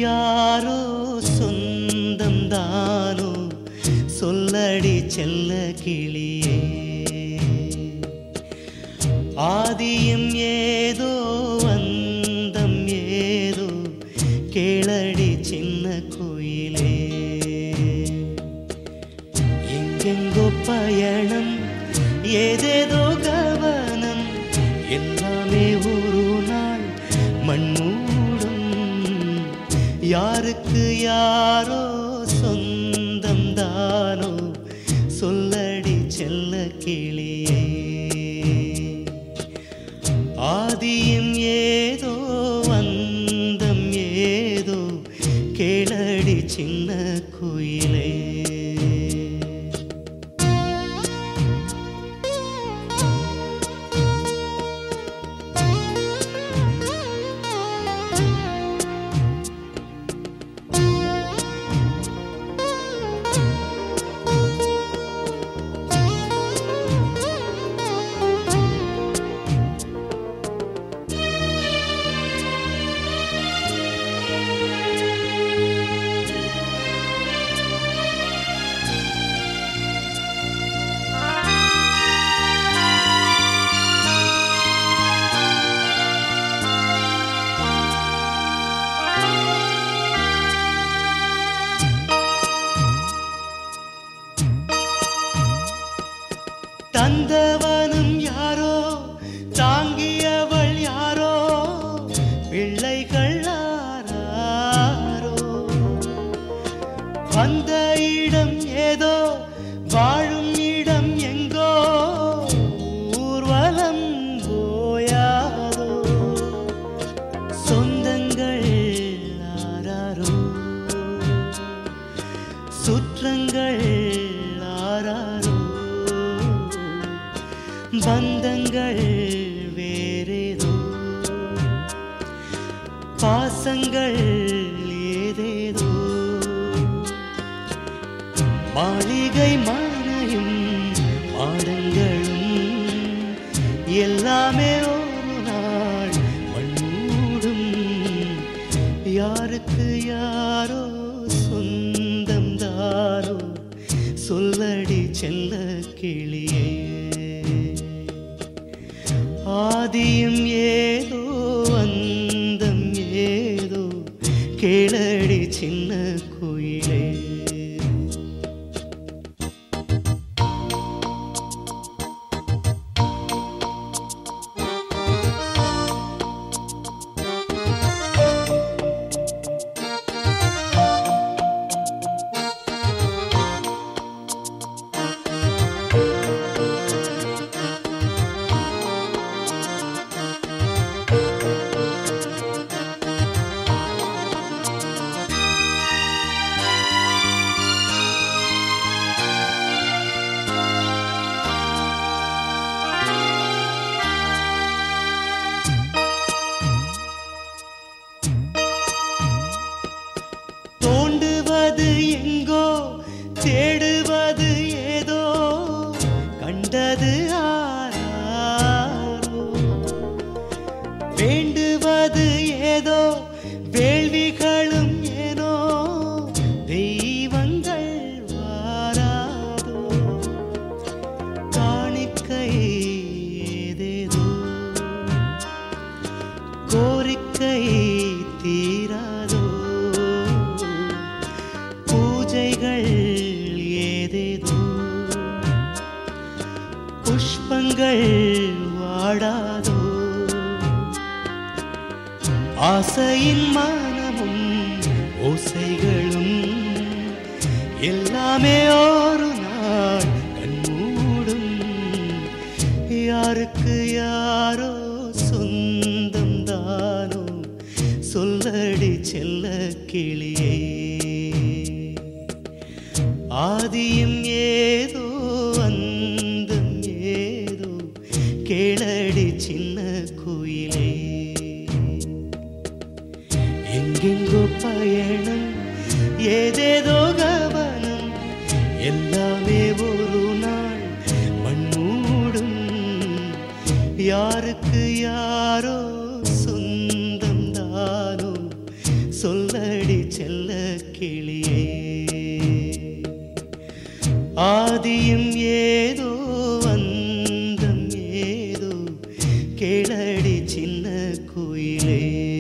யாரோ சொந்தம் தானோ சொல்லடி செல்ல கிளியே ஆதியும் ஏதோ வந்தம் ஏதோ கேளடி சின்ன கோயிலே எங்கெங்கோ பயணம் ஏதேதோ கவனம் எல்லாமே ஒரு நாள் மண்மூடும் யாருக்கு யாரோ சொந்தம் தானோ சொல்லடி செல்ல கிளியே ஆதியும் ஏதோ வந்தம் ஏதோ கேளடி சின்ன குயிலே தந்தவனும் யாரோ தாங்கியவள் யாரோ பிள்ளைகள் ஆராரோ வந்த இடம் ஏதோ வாழும் இடம் எங்கோ ஊர்வலம் போயாதோ சொந்தங்கள் ஆராரோ சுற்றங்கள் ஆராரோ பந்தங்கள் வேறேதோ பாசங்கள் ஏதேதோ மாளிகை மானையும் மாடங்களும் எல்லாமே ஒரு நாள் மண்ணூடும் யாருக்கு யாரோ சொந்தம் தாரோ சொல்லடி செல்ல கிளியே ஆதியும் ஏதோ அந்தம் ஏதோ கேளடி சின்ன குயிலே தோண்டுவது எங்கோ தேடுவது ஏதோ கண்டது ஆராரோ வேண்டுவது ஏதோ வேள்விகளும் ஏனோ தெய்வங்கள் வாராதோ காணிக்கை ஏதேதோ கோரிக்கை தீராதோ பூஜைகள் ஏதேதோ புஷ்பங்கள் வாடாதோ ஆசையின் மானமும் ஓசைகளும் எல்லாமே ஒரு நாள் கண்மூடும் யாருக்கு யாரோ சொந்தம் தானோ சொல்லடி செல்ல கிளியே ஆதியும் ஏதோ அந்தம் ஏதோ கேளடி சின்ன குயிலே எங்கெங்கோ பயணம் ஏதேதோ கவனம் எல்லாமே ஒரு நாள் மண்மூடும் யாருக்கு யாரோ சொந்தம் தானோ சொல்லடி கிளியே ஆதியும் ஏதோ அந்தம் ஏதோ கேளடி சின்ன குயிலே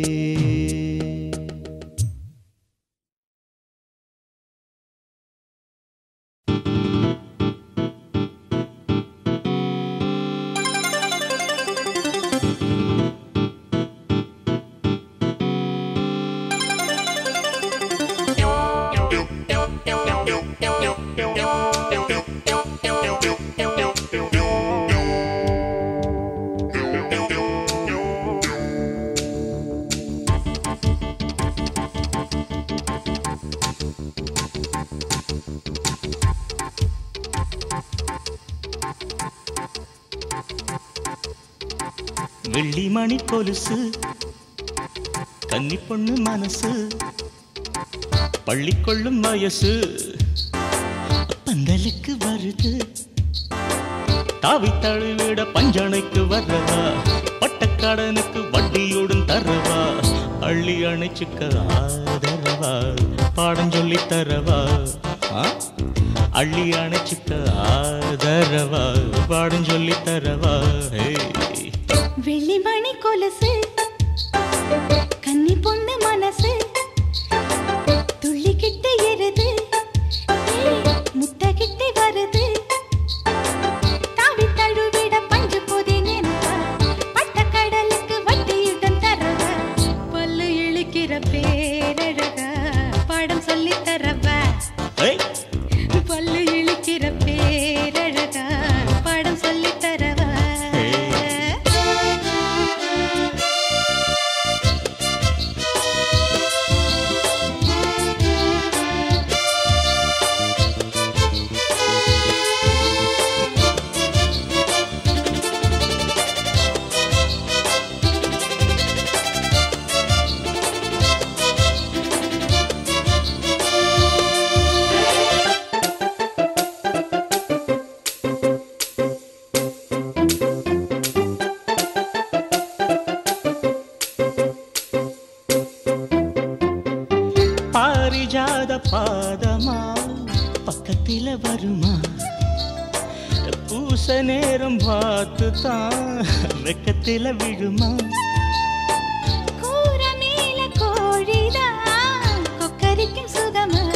வெள்ளிமணி கொலுசு கன்னி பொண்ணு மனசு பள்ளிக்கொள்ளும் வயசு பந்தலுக்கு வருது தாவி தழுவிட பஞ்சனைக்கு வர்றவா பட்டக்கடனுக்கு வட்டியோடும் தரவா அள்ளி அணைச்சுக்க ஆதரவா பாடம் சொல்லி தரவா ஆ? அள்ளி அணைச்சுக்க ஆதரவா பாடம் சொல்லி தரவா ஹே வெள்ளிமணி கொலுசு கன்னி பொண்ணு மனசு துள்ளிக்கிட்டு எருது முட்டகிட்டு வருது தாவி தழுவிட பஞ்சு போதே நினைப்பா பட்ட கடலுக்கு வட்டியுடன் தரவா பல்லு இழுக்கிற பேரழகா பாடம் சொல்லி தரவா ஏய் பல்லு இழுக்கிற பேரழகா பாடம் சொல்லி தரவா பாரிஜாத பாதமா பக்கத்தில வருமா பூச நேரம் பார்த்து தான் வெக்கத்தில விழுமா கூர மேல கோழிதான் கொக்கரிக்கும் சுகமா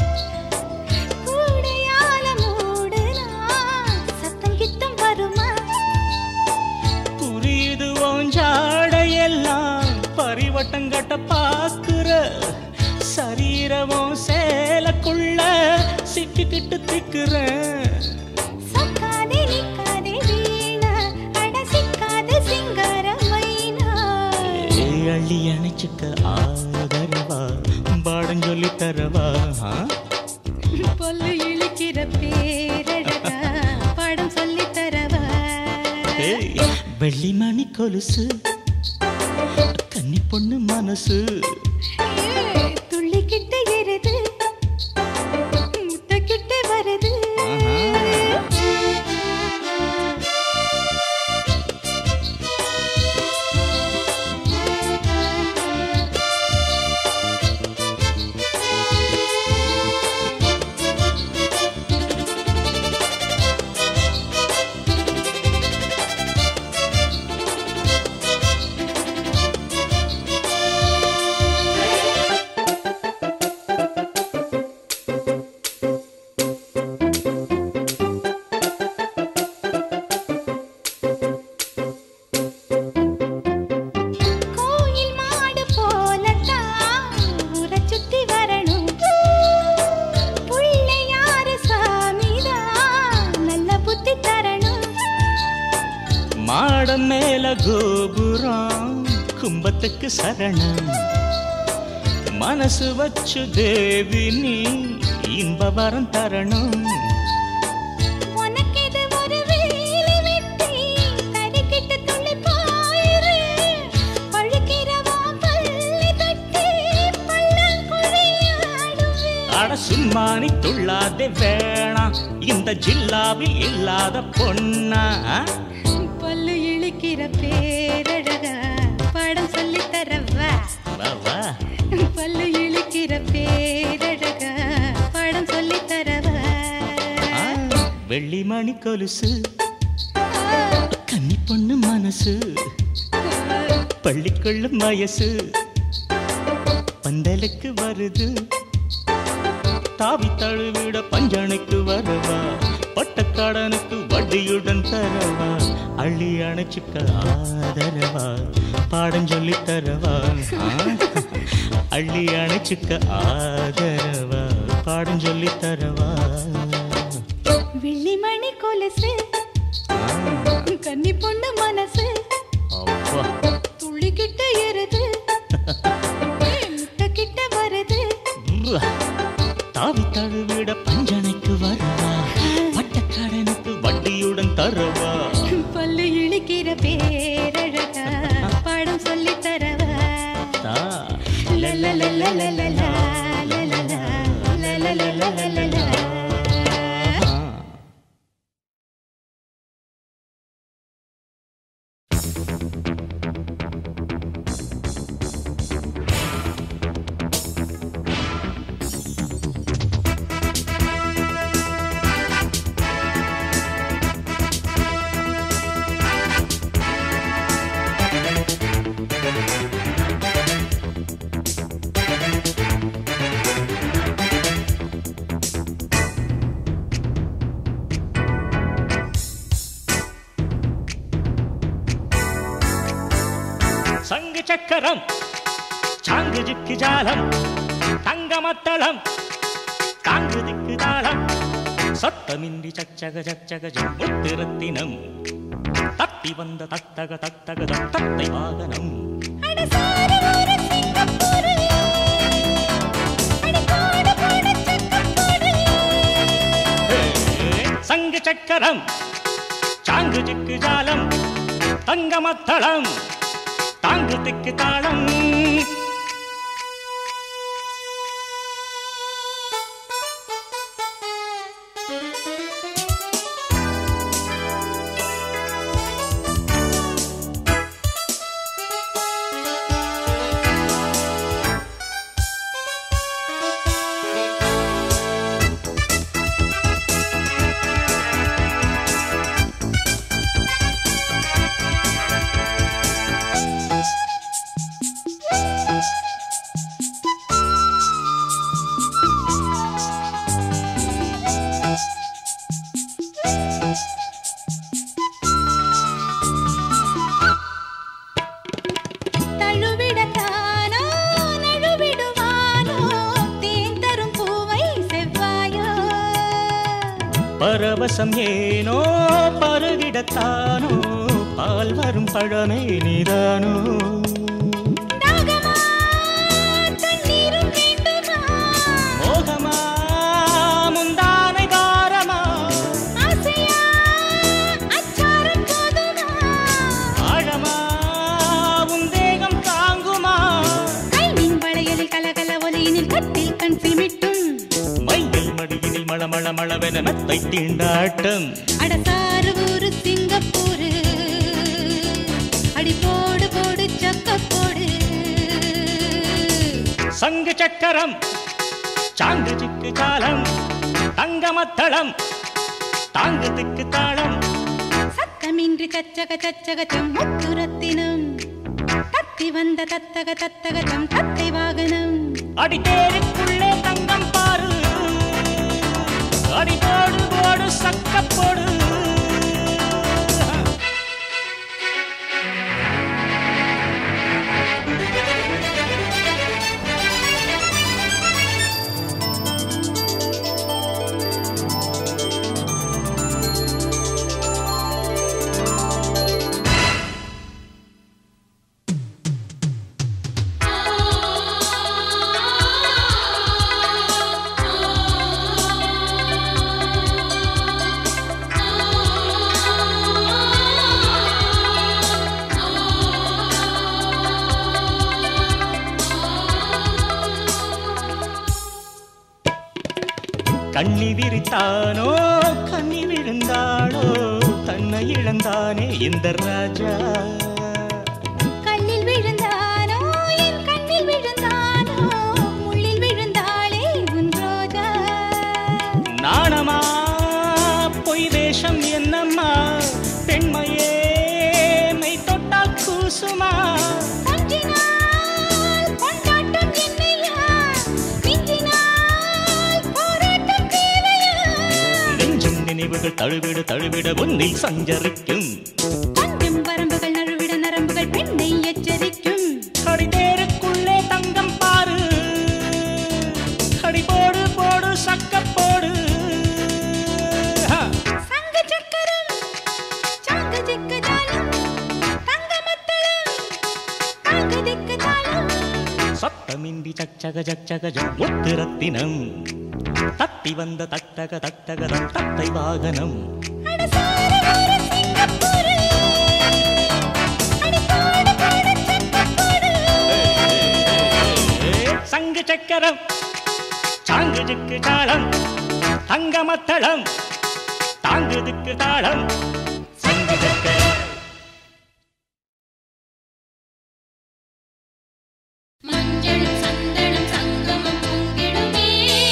கூடையால மூடுனா சத்தம் கித்தம் வருமா புரியுது ஓஞ்சாடையெல்லாம் பரிவட்டங்கட்ட பாக்குற சரீரமும் சேலக்குள்ள சிக்கிக்கிட்டு திக்குறேன் சொக்காதே நிக்காதே வீணா அட சிக்காத சிங்கார மைனா ஏய், அள்ளி அணைச்சுக்க ஆதரவா பாடம் சொல்லி தரவா ஆ? பொல்லு இழுக்கிற பேரழகா பாடம் சொல்லி தரவா ஏய், வெள்ளிமணி கொலுசு கன்னி பொண்ணு மனசு ஏய், துள்ளிக்கிட்டு எருது முட்டைக்கிட்டு வருது ஆஹா. கோயில் மாடு போலத்தான் ஊரை சுத்தி வரணும் புள்ளையாரு சாமிதான் நல்ல புத்தி தரணும் மாடம் மேல கோபுரம் கும்பத்துக்கு சரணம் மனசு வச்சு தேவி நீ இன்ப வரம் தரணும் உனக்கு இது ஒரு வேலி வெட்டி தறிக்கிட்டு துள்ளி போயிரு பழுக்கிறவா பள்ளி தட்டி பள்ளங்குழியாடுவே அட சும்மானி துள்ளாதே வேணாம் இந்த ஜில்லாவில் இல்லாத பொண்ணா பல்லு இழுக்கிற பேரழகா பாடம் சொல்லி தரவா வா வா பல்லு இழுக்கிற பேரழகா வெள்ளி மணி கொலுசு கன்னி பொண்ணு மனசு பள்ளிக்குள்ள வயசு பந்தலுக்கு வருது தாவி தழுவிட பஞ்சனைக்கு வரவா பட்டக்காடனுக்கு வட்டியுடன் தரவா அள்ளி அணைச்சுக்க ஆதரவா பாடம் சொல்லி தரவா ஆ? அள்ளி அணைச்சுக்க ஆதரவா பாடம் சொல்லி தரவா வெள்ளிமணி கொலுசு ஆ, கன்னி பொண்ணு மனசு அப்பா துள்ளிக்கிட்ட எருது முட்டை கிட்ட வருது உவ்வா. தாவி தழுவிட பஞ்சனைக்கு வரவா பட்டக்காடனுக்கு வட்டியுடன் தரவா பல்லு இழிக்கிற பேரழகா பாடம் சொல்லி தரவா தா. லலலலலலலா, லலலா, லலலலலலலா. ஆ. சங்கு சக்கரம் சாங்கு ஜிக்கு ஜாலம் தங்கமத்தளம் தாங்கு திக்கு தாளம் சத்தமின்றி சச்சக சச்சக முத்திரத்தினம் தப்பி வந்த தத்தக தத்தக தத்தை வாகனம் அட சாரு ஊரு சிங்கப்பூரு. அட பாடு பாடு சக்கப்போடு. சங்கு சக்கரம் சாங்கு ஜிக்கு ஜாலம் தங்கமத்தளம் தாங்கு திக்கு தாளம் தழுவிடத்தானோ, நழுவிடுவானோ, தேன் தரும் பூவை செவ்வாயோ. பரவசம் ஏனோ பருகிடத்தானோ பால் வரும் பழமே நீதானோ தாகமா, தண்ணீரும் வேண்டுமா? மோகமா முந்தானை பாரமா ஆசையா, அச்சாரம் போதுமா? ஆழமா உன் தேகம் தாங்குமா கைமின் வளையலில் கலகல ஒலியினில் கத்தில் கண் சிமிட்டும் மையில் மடியினில் மளமள மளவென மெத்தை தீண்டாட்டம் அடசாறு ஊரு சிங்கப்பூரு அடி போடு போடு சக்க போடு சங்கு சக்கரம் சாங்கு சிக்கு காலம் தங்கமத்தளம் தாங்கு திக்கு தாளம் சத்தமின்றி சச்சக சச்சகச்சம் முத்துரத்தினம் தத்தி வந்த தத்தக தத்தகச்சம் தத்தை வாகனம் அடித்தேருக்குள்ளே தங்கம் பாரு அடி போடு போடு சக்கப்போடு கண்ணி விரித்தானோ கண்ணி விழுந்தாளோ தன்னை இழந்தானே இந்த ராஜா கல்லில் விழுந்தானோ என் கண்ணில் விழுந்தானோ முள்ளில் விழுந்தாளே உன் ரோஜா நாணமா பொய் தழுவிடு தழுவிட உன்னில் சஞ்சரிக்கும் கொஞ்சம் வரம்புகள் நழுவிட நரம்புகள் பெண்ணை எச்சரிக்கும் அடிதேருக்குள்ளே தங்கம் பாரு அடி போடு போடு சக்க போடு ஹா. சங்க சக்கரம் சாங்க சிக்க ஜாலம் தங்க மத்தளம் தாங்க திக்க தாளம் சத்தமின்றி சச்சக சச்சக ஜ- முத்துரத்தினம் தத்தி வந்த தட்டக தட்டகதம் தத்தை வாகனம் அட சார வார சிங்கப்பூரு அடி பாடு பாடு சட்டப்பூரு சங்கு சக்கரம் சாங்குதுக்கு தாளம் தங்கமத்தளம் தாங்குதுக்கு தாளம் சங்கு சக்கரம் மஞ்சளும் சந்தனம் சங்கமம் பொங்கிடுமே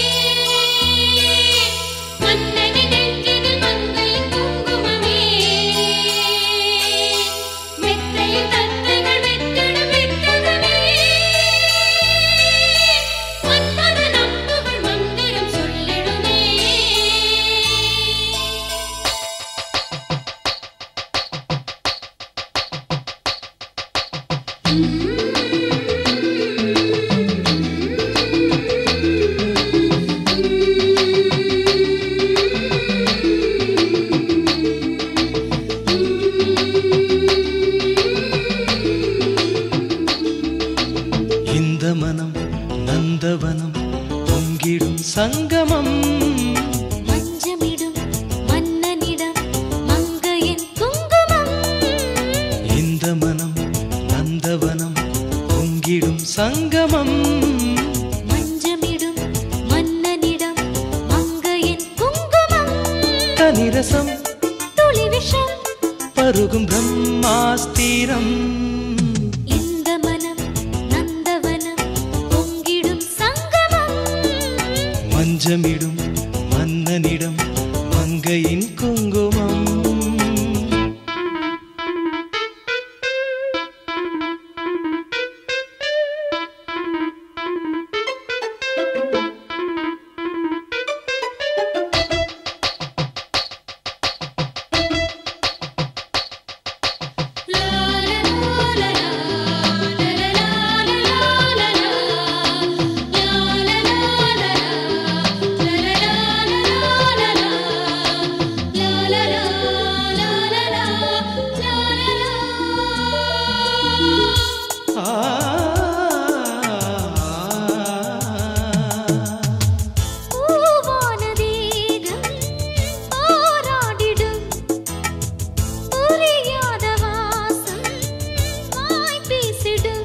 மன்னனி நெஞ்சினில் மங்கையின் குங்குமமே மெத்தையில் தத்தைகள் வெத்திடும் வித்தகமே மன்மத நம்புகள் மந்திரம் சொல்லிடுமே இந்த மனம் நந்தவனம் பொங்கிடும் சங்கமம் மஞ்சமிடும் மன்னனிடம் மங்கையின் குங்குமம் இந்த மனம் நந்தவனம் பொங்கிடும் சங்கமம் மஞ்சமிடும் மன்னனிடம் மங்கையின் குங்குமம் கனிரசம் துளி விஷம் பருகும் பிரம்மாஸ்திரம் இந்த மனம் நந்தவனம் பொங்கிடும் சங்கமம் மஞ்சமிடும் மன்னனிடம் மங்கையின் குங்குமம் ஆ பூவான தேகம் போராடிடும் புரியாத வாசம் வாய் பேசிடும்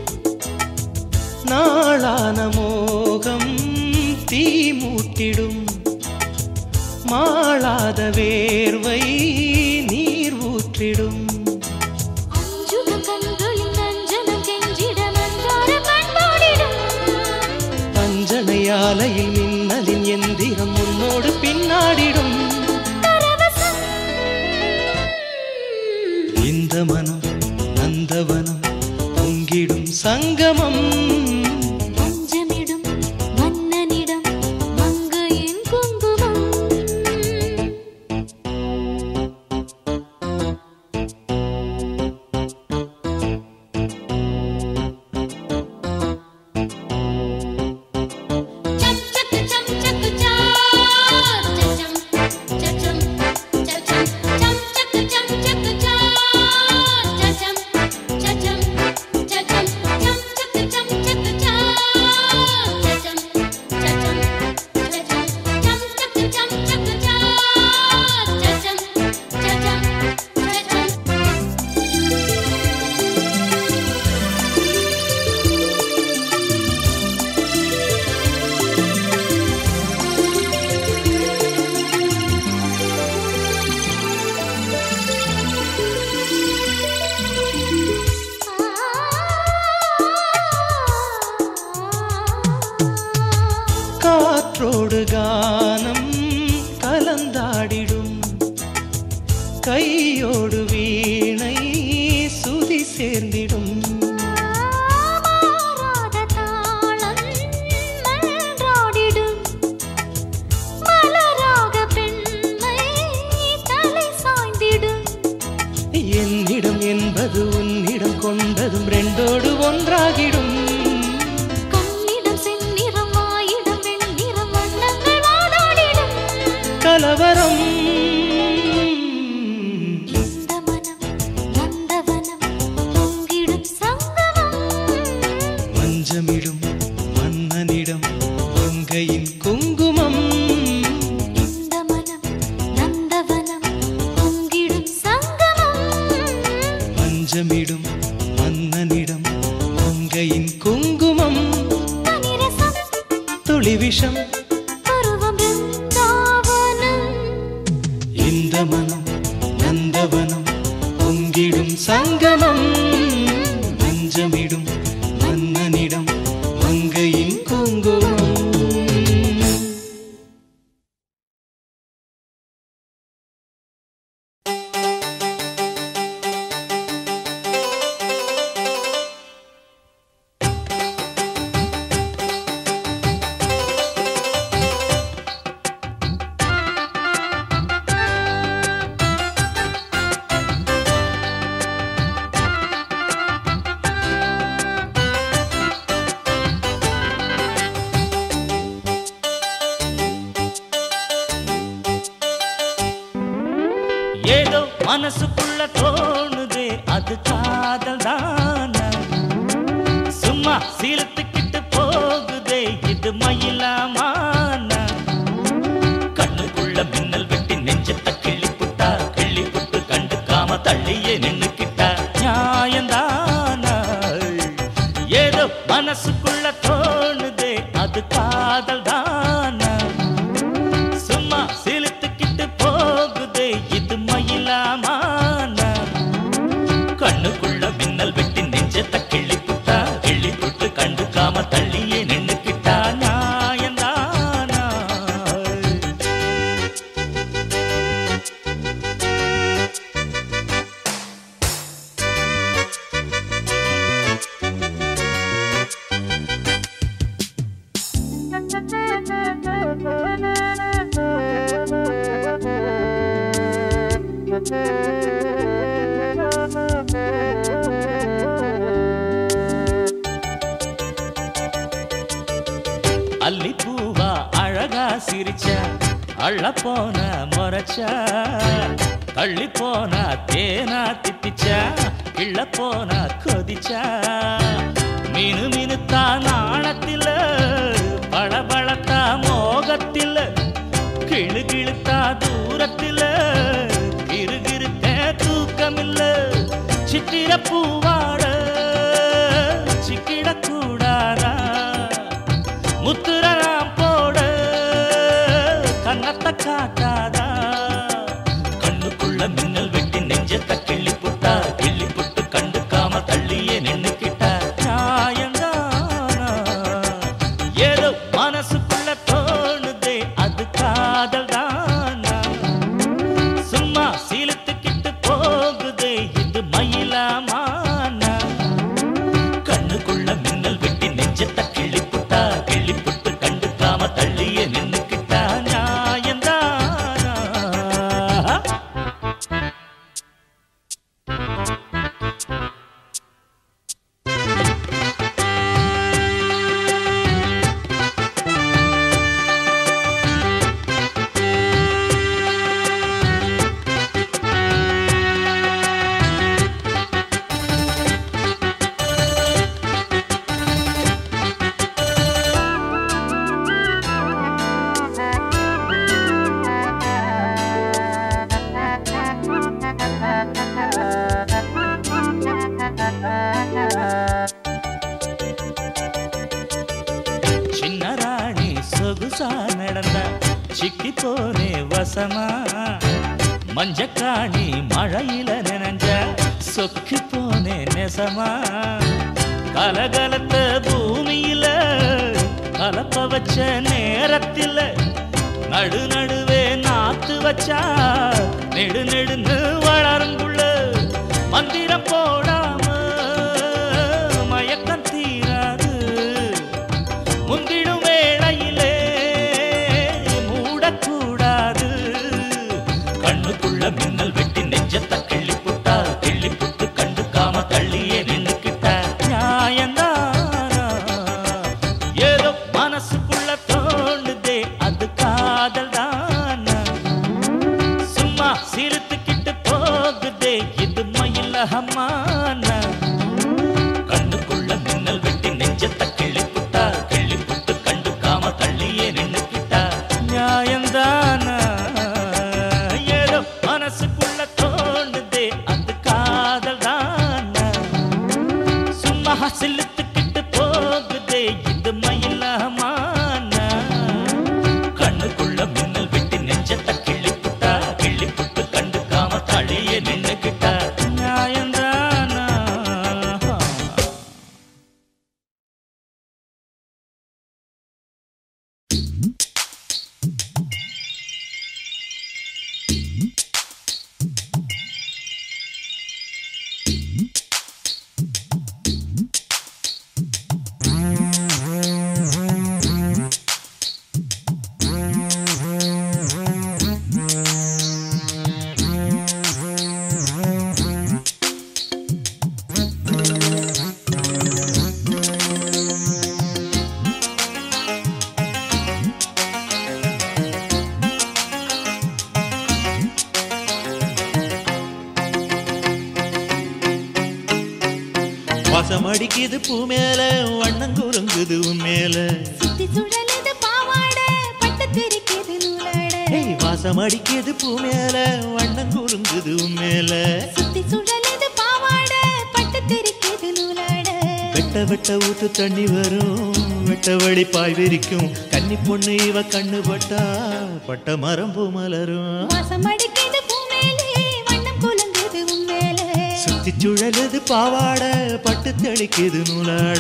நாளான மோகம் தீ மூட்டிடும் மாளாத வேர்வை நீர் ஊற்றிடும் அஞ்சுக கண்களின் அஞ்சனம் கெஞ்சிட மந்தார பண்பாடிடும் அஞ்சனையாலையில் மின்னலின் எந்திரம் முன்னோடு பின்னாடிடும் பரவசம் இந்த மனம் நந்தவனம் பொங்கிடும் சங்கமம் மஞ்சமிடும் மன்னனிடம் மங்கையின் குங்குமம் Chum chak chum chak cha chum chum chum chum chum chum chak chum chak cha chum chum chum chum chum chum chak chum chak cha chum chum chum chum chum chak chum chak cha chum chum chum காற்றோடு கானம் கலந்தாடிடும் கையோடு வீணை சுதி சேர்ந்திடும் மாறாத தாளம் மன்றாடிடும் மலராக பெண்மை என்னிடம் என்பது உன்னிடம் கொண்டதும் ரெண்டோடு ஒன்றாகிடும் கண்ணிடம் செந்நிறம் வாயிடம் வெண்ணிறம் வண்ணங்கள் வாதாடிடும் கலவரம் இந்த மனம் நந்தவனம் பொங்கிடும் சங்கமம் மஞ்சமிடும் மன்னனிடம் மங்கையின் குங்குமம் இந்த மனம் நந்தவனம் பொங்கிடும் சங்கமம் மஞ்சமிடும் மன்னனிடம் மங்கையின் குங்குமம் கனிரசம் துளி விஷம் பருவம் பிருந்தாவனம் இந்த மனம் நந்தவனம் பொங்கிடும் சங்கமம் மஞ்சமிடும் மன்னனிடம் மங்கையின் குங்குமம் ஏதோ மனசுக்குள்ள தோணுதே அது காதல் தானா சும்மா சீலத்துக்கிட்டு போகுதே இது மயிலாமானா கண்ணுக்குள்ள மின்னல் வெட்டி நெஞ்சத்தை கிள்ளி புட்டா கிள்ளி புட்டு கண்டுக்காம தள்ளியே நின்னுக்கிட்டா நியாயந்தானா ஏதோ மனசுக்குள்ள தோணுதே அது காதல் தானா சும்மா சிலுத்துக்கிட்டு போகுதே இது மயிலாமானா கண்ணுக்குள்ள மின்னல் வெட்டி நெஞ்சத்தை கிள்ளி புட்டா கிள்ளி புட்டு கண்டுக்காம தள்ளியே நின்னுக்கிட்டா நியாயந்தானா அல்லிப்பூவா அழகா சிரிச்சா அள்ள போன முறைச்சா தள்ளி போனா தேனா திட்டிச்சா கிள்ள போனா கொதிச்சா மீனு மினுத்தா நாணத்தில பளபளத்தா மோகத்தில கிளு கிழுத்தா தூரத்தில கிருகிருத்த தூக்கமில்ல சித்திர பூவாட சிக்கிடக்கூடாதா முத்துரலாம் போட கண்ணத்தை காட்டாதா கண்ணுக்குள்ள மின்னல் வெட்டி நெஞ்சத்தை கிள்ளி புட்டா கிள்ளி புட்டு கண்டுக்காம தள்ளியே நின்னுக்கிட்டா நியாயந்தானா ஏதோ மனசுக்குள்ள தோணுதே அது காதல் தானா சும்மா சீலத்துக்கிட்டு போகுதே இது மயிலாமானா கண்ணுக்குள்ள மின்னல் வெட்டி நெஞ்சத்தை கிள்ளி புட்டா கிள்ளி புட்டு கண்டுக்காம தள்ளியே நின்னுக்கிட்டா நியாயந்தானா சின்ன ராணி சொகுசா நடந்த சிக்கி போனே வசமா மஞ்சக்காணி மழையில நனைஞ்ச சொக்கி போனே நெசமா கலகலத்த பூமியில கலப்ப வச்ச நேரத்தில நடு நடுவே நாத்து வச்சா நெடு நெடுன்னு வளருங்குள்ள மந்திரம் போடாம மயக்கம் தீராது முந்திடும் வேளையிலே மூடக்கூடாது கண்ணுக்குள்ள மின்னல் வெட்டி நெஞ்சத்தை கிள்ளி புட்டா கிள்ளி புட்டு அம்மானா கண்ணுக்குள்ள மின்னல் வெட்டி நெஞ்சத்தை கிள்ளிப்புட்டா கிள்ளிப்புட்டு கண்டுக்காம தள்ளியே நின்னுக்கிட்டா நியாயந்தானா ஏதோ மனசுக்குள்ள தோணுதே அது காதல் தானா சும்மா சிலுத்துக்கிட்டு போகுதே இது மயிலாமானா கண்ணுக்குள்ள மின்னல் வெட்டி நெஞ்சத்தை கிள்ளிப்புட்டா கிள்ளிப்புட்டு கண்டுக்காம தள்ளியே நின்னுக்கிட்டா நியாயந்தானா வாசம் அடிக்குது பூ மேல வண்ணம் குறுங்குது உன் மேல சுத்தி சுழலுது பாவாடை பட்டு தெரிக்குது நூலாடை ஏய், வாசம் அடிக்குது பூ மேல வண்ணம் குறுங்குது உன் மேல சுத்தி சுழலுது பாவாடை பட்டு தெரிக்குது நூலாடை வெட்ட வெட்ட ஊத்து தண்ணி வரும் வெட்ட வழி பாய் விரிக்கும் கன்னி பொண்ணு இவ கண்ணு பட்டா பட்ட மரம் பூ மலரும் வாசம் அடிக்குது பூமேலே வண்ணம் குலுங்குது உம்மேலே சுத்தி சுழலுது பாவாட பட்டு தெளிக்குது நூலாட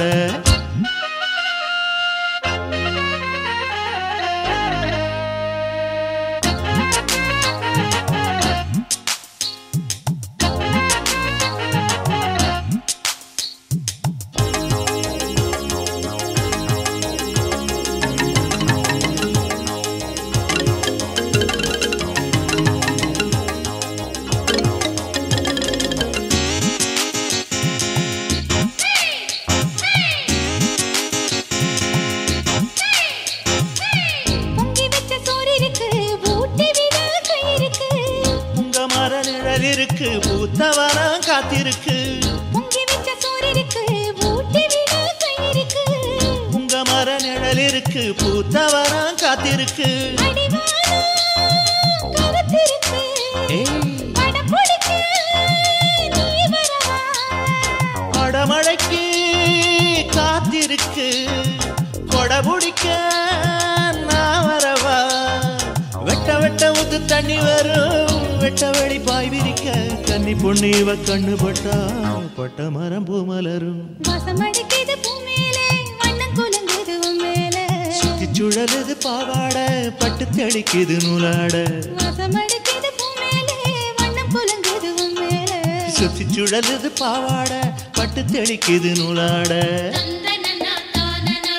பொங்கி வச்ச சோறு இருக்கு ஊட்டி விட கை இருக்கு உங்க மர நிழல் இருக்கு பூத்தவனம் காத்திருக்கு பொங்கி வச்ச சோறு இருக்கு ஊட்டி விட கை இருக்கு உங்க மர நிழல் இருக்கு பூத்தவனம் காத்திருக்கு அடிவானம் கருத்திருக்கு ஏய், படம் பிடிக்க நீ வரவா அடமழைக்கு காத்திருக்கு கொடை பிடிக்க நான் வரவா வெட்ட வெட்ட ஊத்து தண்ணி வரும் வெட்ட வெளி பாய் விரிக்க கன்னி பொண்ணு இவ கண்ணு பட்டா பட்ட மரம் பூ மலரும் வாசம் அடிக்குது பூமேலே வண்ணம் குலுங்குது உம்மேலே சுத்தி சுழலுது பாவாட பட்டு தெளிக்குது நூலாட வாசம் அடிக்குது பூமேலே வண்ணம் குலுங்குது உம்மேலே சுத்தி சுழலுது பாவாட பட்டு தெளிக்குது நூலாட தந்தனனா தானனா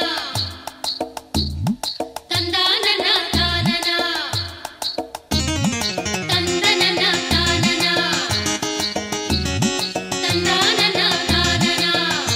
தந்தானனா தானனா தந்தனனா தானனா தந்தானனா தானனா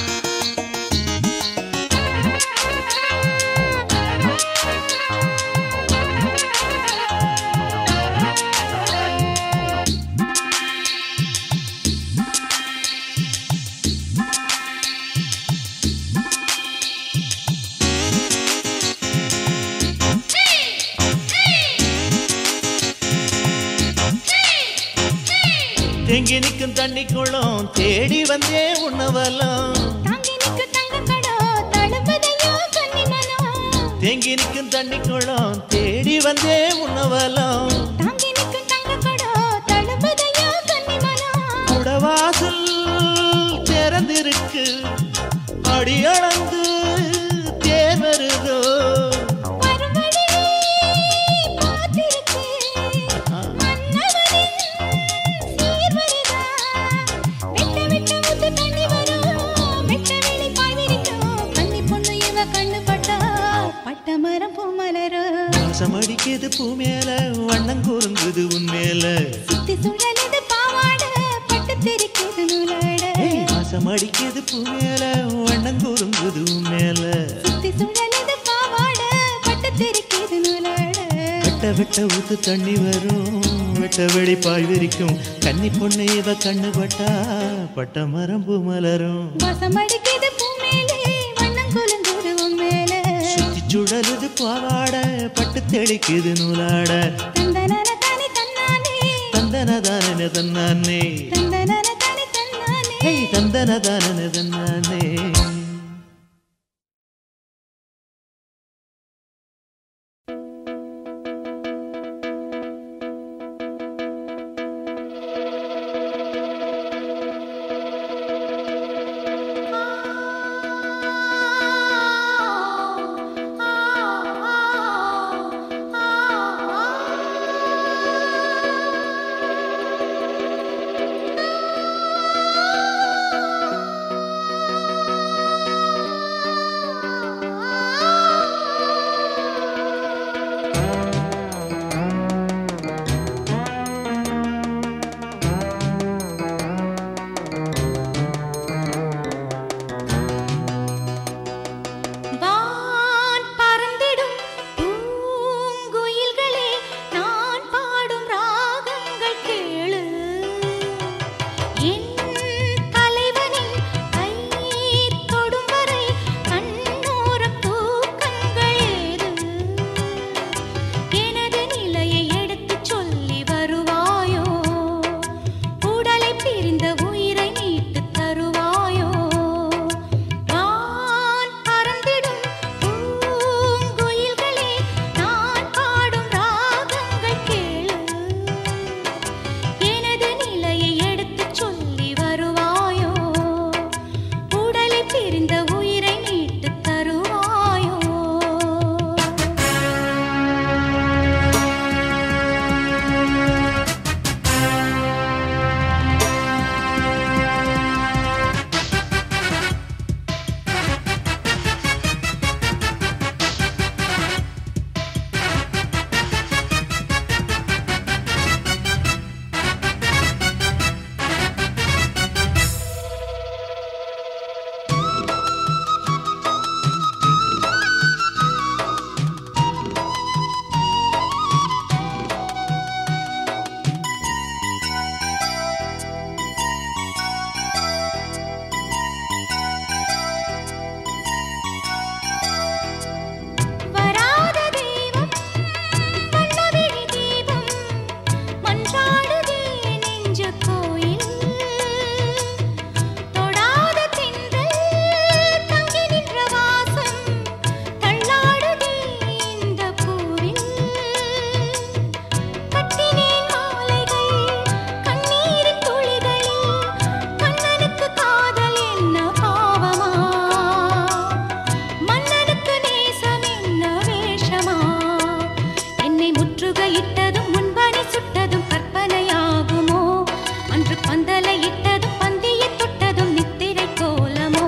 தேங்கி நிற்கும் தண்ணிக்குளம் தேடி வந்தே உண்ணவலம் தாங்கி நிக்கு தங்கக்கடோ தழும்பதையோ கன்னிமனோ தேங்கி நிற்கும் தண்ணிக்குளம் தேடி வந்தே உண்ணவலம் தாங்கி நிக்கு தங்கக்கடோ தழும்பதையோ கன்னிமனோ குடவாசல் திறந்திருக்கு அடியளந்து தேர் வருதோ வரும் வழியே காத்திருக்கு மன்னவனின் சீர் வருதா விட்ட விட்ட முத்து தண்ணி வரும் விட்ட வெளி பாய் விரிக்கும் கன்னி பொண்ணு இவ கண்ணு பட்டா பட்ட மரம் பூ மலரும் வாசம் அடிக்குது பூ மேல வண்ணம் கூறுங்குது உன் மேல சுத்தி சுழலுது பாவாட பட்டு தெரிக்குது நூலாட ஏய், வாசம் அடிக்குது பூ மேல வண்ணம் கூறுங்குது உன் மேல சுத்தி சுழலுது பாவாட பட்டு தெரிக்குது நூலாட வெட்ட வெட்ட வெட்ட ஊத்து தண்ணி வரும் வெட்ட வெடி பாய் விரிக்கும் கன்னி பொண்ணு இவ கண்ணு பட்டா பட்ட மரம்பு மலரும் வாசமடிக்குது பூமேலே வண்ணம் குலுங்குது உன் மேலே சுத்தி சுழலுது பாவாட பட்டு தெளிக்குது நூலாட தந்தனன தனி தன்னானே தந்தனதானன தன்னானே தந்தனன தனி தன்னானே ஹே தந்தனதானன தன்னானே வான் பறந்திடும் பூங்குயில்களே நான் பாடும் ராகங்கள் கேளு என் தலைவனின் கை தொடும் வரை கண்ணோரம் தூக்கங்கள் ஏது எனது நிலையை எடுத்துச் சொல்லி வருவாயோ உடலை பிரிந்த உயிரை மீட்டுத் தருவாயோ வான் பறந்திடும் பூங்குயில்களே நான் பாடும் ராகங்கள் கேளு எனது நிலையை எடுத்துச் சொல்லி வருவாயோ உடலை பிரிந்த உயிரை மீட்டுத் தருவாயோ வராத தெய்வம் வண்ணவிழி தீபம் மன்றாடுதே நெஞ்ச கோயில் தொடாத திங்கள் தங்கி நின்ற வாசம் தள்ளாடுதே இந்த பூவில் கட்டினேன் மாலைகள் கண்ணீரின் துளிகளில் கண்ணனுக்கு காதல் என்ன பாவமா மன்னனுக்கு நேசம் என்ன வேஷமா என்னை முற்றுகையிட்டதும் முன்பணி சுட்டதும் கற்பனையாகுமோ அன்று பந்தலை இட்டதும் பந்தியை தொட்டதும் நித்திரை கோலமோ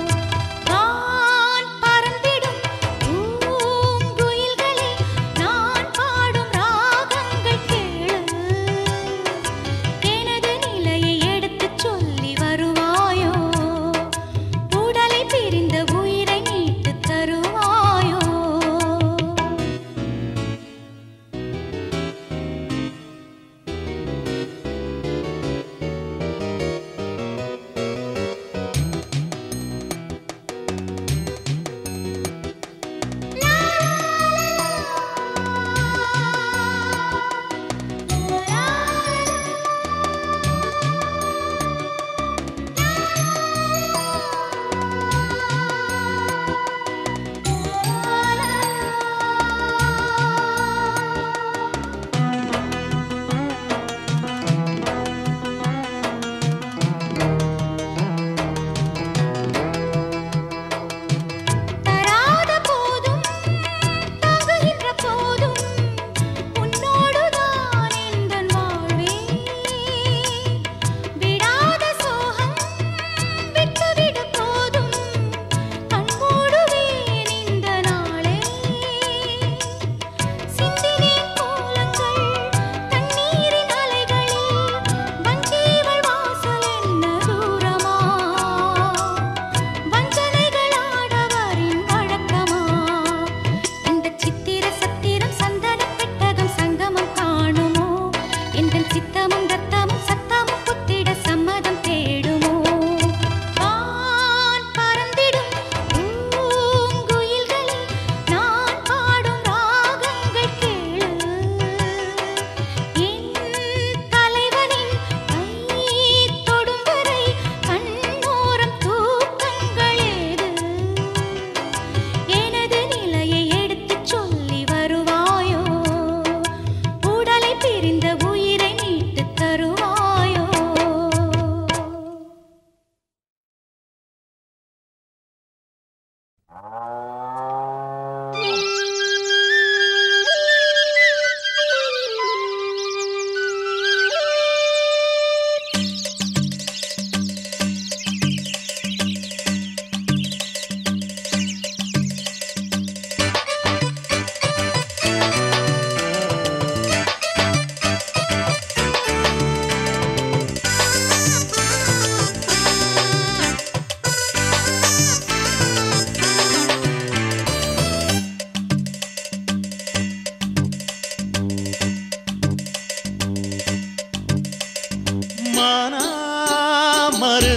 வான் பறந்திடும் பூங்குயில்களே நான் பாடும் ராகங்கள் கேளு எனது நிலையை எடுத்துச் சொல்லி வருவாயோ உடலை பிரிந்த உயிரை மீட்டுத் தருவாயோ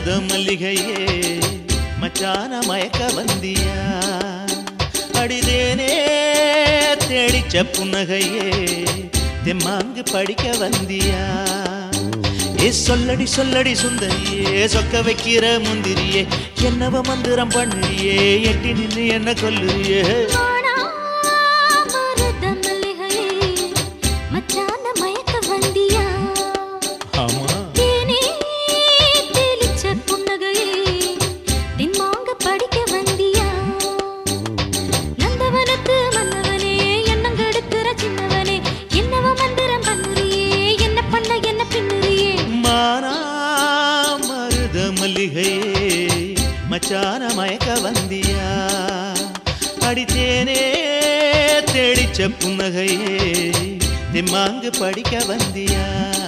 மருத மல்லிகையே மச்சான மயக்க வந்தியா அடிதேனே தேடிச்ச புன்னகையே தெம்மாங்கு படிக்க வந்தியா ஏ சொல்லடி சொல்லடி சுந்தரியே சொக்க வைக்கிற முந்திரியே என்னவ மந்திரம் பண்ணுறியே எட்டி நின்று என்ன கொல்லுறியே மானா மருத மல்லிகையே மச்சான மயக்க வந்தியா ஆமா தேனே தெளிச்ச புன்னகையே தின்மாங்க படிக்க வந்தியா நந்தவனத்து மன்னவனே எண்ணங்கெடுக்கிற சின்னவனே என்னவ மந்திரம் பண்ணுறியே என்ன பண்ண என்ன பின்னுறியே மானா மருத மல்லிகையே மச்சான மயக்க வந்தியா அடித்தேனே தேடிச்ச புன்னகையே திம்மாங்கு படிக்க வந்தியா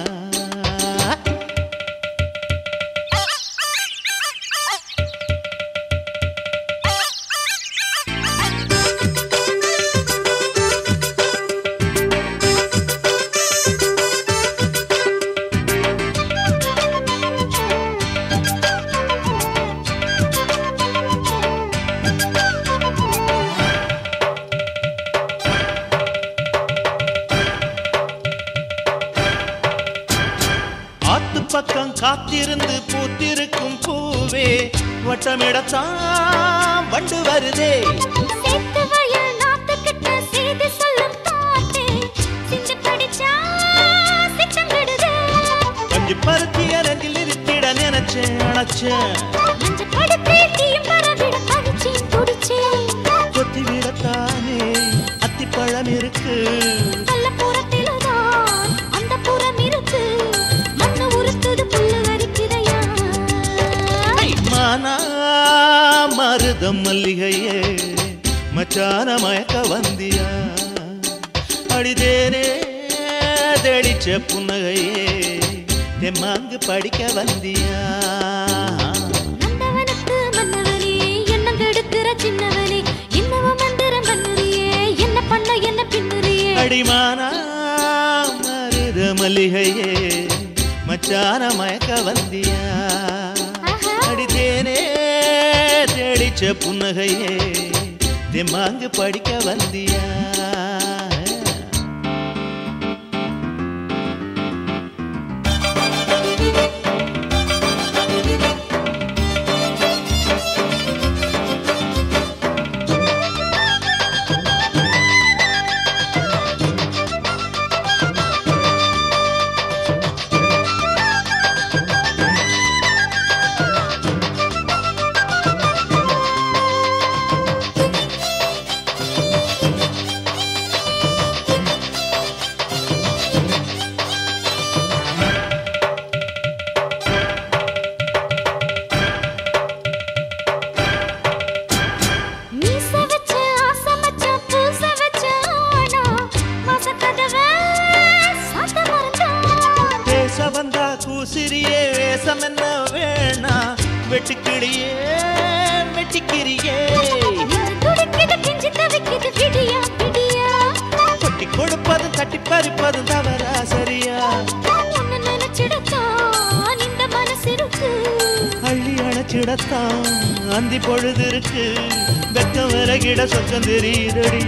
ஆத்து பக்கம் காத்திருந்து பூத்திருக்கும் பூவே வட்டமிடத்தான் வண்டு வருதே சேத்து வயல் நாத்துக்கிட்ட செய்தி சொல்லும் பாட்டு சிந்து படிச்சா சித்தங்கிடுதே கொஞ்சம் பருத்தி அரங்கில் இருத்திட நினைச்சேன் அணைச்சேன் மஞ்ச படுத்து தீயும் பரவிட பறிச்சேன் துடிச்சேன் கொத்தி விடத்தானே அத்திப்பழம் இருக்கு நல்ல புறத்தில்தான் அந்த புறம் இருக்கு மண்ணு உருத்துது புல்லு வரிக்கிறையா மானா மருதம் மல்லிகையே மச்சான மயக்க வந்தியா அடிதேனே தேடிச்ச புன்னகையே தெம்மாங்கு படிக்க வந்தியா நந்தவனத்து மன்னவனே எண்ணம் கெடுக்கிற சின்னவனே என்னவ மந்திரம் பண்ணுறியே என்ன பண்ண என்ன பின்னுறியே அடிமானா மருத மல்லிகையே மச்சான மயக்க வந்தியா ஆஹா. அடித்தேனே தேடிச்ச புன்னகையே தெம்மாங்கு படிக்க வந்தியா மீச வச்ச ஆசை மச்சான் பூச வச்ச ஆனா வாசக்கதவை சாத்த மறந்தான் பேச வந்தா கூசிரியே வேஷம் என்ன வேணா வெட்டுக்கிளியே வெட்டிக்கிறியே நின்னு துடிக்குது கெஞ்சி தவிக்குது விடியா விடியா கொட்டி கொடுப்பதும் தட்டி பறிப்பதும் தவறா சரியா உன்னை நினைச்சிடத்தான் இந்த மனசு இருக்கு அள்ளி அணைச்சிடத்தான் அந்தி பொழுது இருக்கு வெக்கம் விறகிட சொக்கம் தெரியுதடி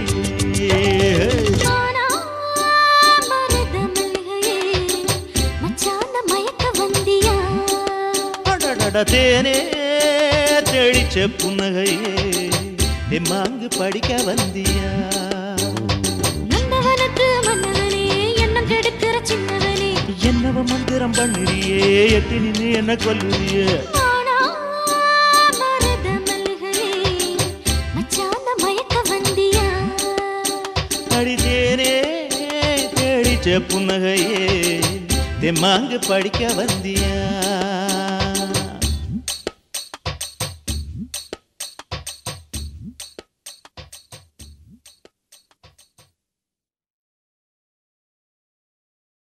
ஆனா மருத மல்லிகையே மச்சான மயக்க வந்தியா அடடட தேனே தெளிச்ச புன்னகையே எம்மாங்கு படிக்க வந்தியா நந்தவனத்து மன்னவனே எண்ணம் கெடுக்கிற சின்னவனே என்னவ மந்திரம் பண்ணுறியே எட்டி நின்று என்ன கொல்லுறியே ஆனா மருத மல்லிகையே மச்சான மயக்க வந்தியா அடித்தேனே தேடிச்ச புன்னகையே தெம்மாங்கு படிக்க வந்தியா